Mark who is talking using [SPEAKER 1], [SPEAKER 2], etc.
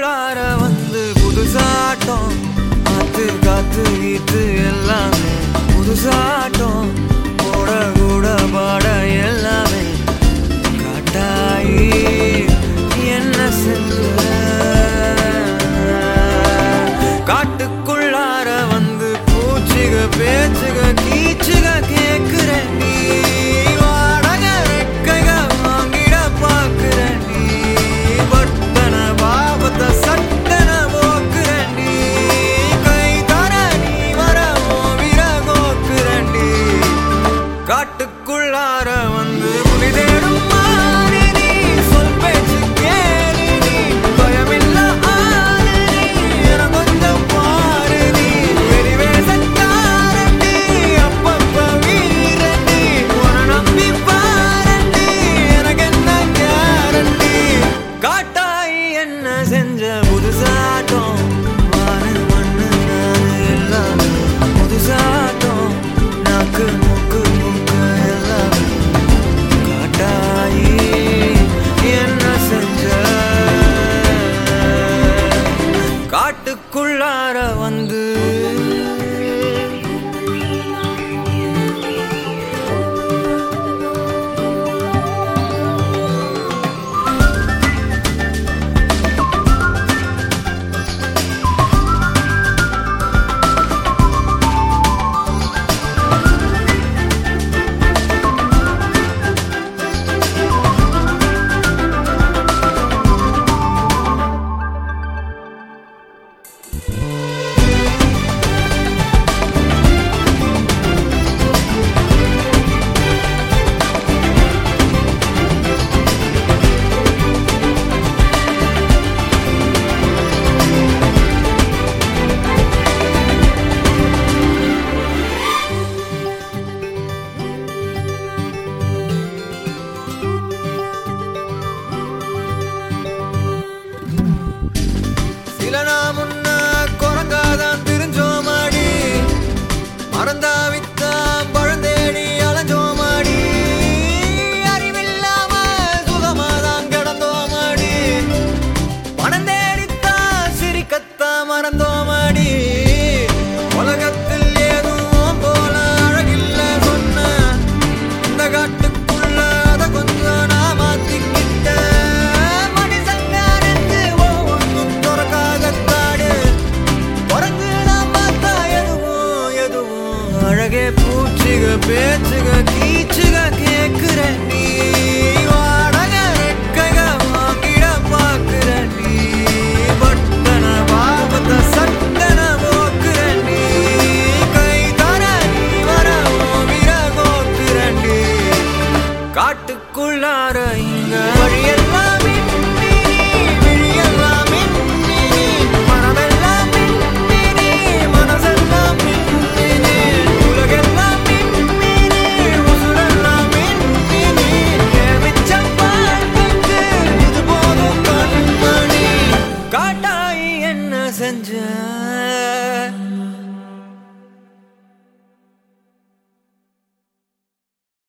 [SPEAKER 1] காட்டுக்குள்ளார வந்து புதுசாட்டம் காத்து காத்து வீட்டு எல்லாமே புதுசாட்டம் போட கூட பாட எல்லாமே காட்டாயி என்ன செஞ்ச காட்டுக்குள்ளார வந்து பூச்சிக பேச்சுக கீச்சுக கேக்குற நீ வாடகை ரெக்கைக வாங்கிட பாக்குற நீ பட்டன பாபத்தை சட்டன போக்குற நீ கை தர நீ வர ஓவிர கோக்குற நீ காட்டுக்குள்ளார வந்து புலி தேடும் மாறி நீ சொல் பேச்சு கேளு நீ பயமில்ல ஆளு நீ என கொஞ்சம் பாரு நீ வெறிவேசக்காரன் நீ அப்பப்ப வீரன் நீ உன நம்பி பாரண்டி எனக்கு என்ன கேரண்டி காட்டாய் என்ன செஞ்ச புதுசாட்டம் வானு மண்ணு நானு எல்லாமே புதுசாட்டம் நாக்கு மூக்கு மூக்கு எல்லாமே காட்டாயி என்ன செஞ்ச காட்டுக்குள்ளார வந்து சில நாள் முன்ன குரங்காதான் திரிஞ்சோமாடி மறந்தாவித்தான் பழந்தேடி அலைஞ்சோமாடி அறிவில்லாம சுகமாதான் கிடந்தோமாடி பணம் தேடித்தான் சிரிக்கத்தான் மறந்தோமாடி உலகத்தில் எதுவும் போல அழகில்ல சொன்ன இந்த காட்டுக்குள்ள அத கொஞ்சம் நான் மாத்திக்கிட்டேன் மனுஷங்க நெஞ்சு ஒவ்வொன்றும் துறக்காகத்தாடு குரங்கு நான் பார்த்தா எதுவும் எதுவும் அழகே பூச்சிக பேச்சுக கீச்சுக கேக்குற நீ வாடகை ரெக்கைக வாங்கிட பாக்குற நீ பட்டன பாபத்தை சட்டன போக்குற நீ கை தர நீ வர ஓவிர கோக்குற நீ காட்டுக்குள்ளார இங்க வழியெல்லாம் மின்னி நீ, விழியெல்லாம் மின்னி நீ, மனமெல்லாம் மின்னி நீ, மனசெல்லாம் மின்னி நீ, உலகெல்லாம் மின்னி நீ, உசுரெல்லாம் மின்னி நீ, என் மிச்சம் வாழ்க்கைக்கு இது போதும் கண்மணி. காட்டாய் என்ன செஞ்ச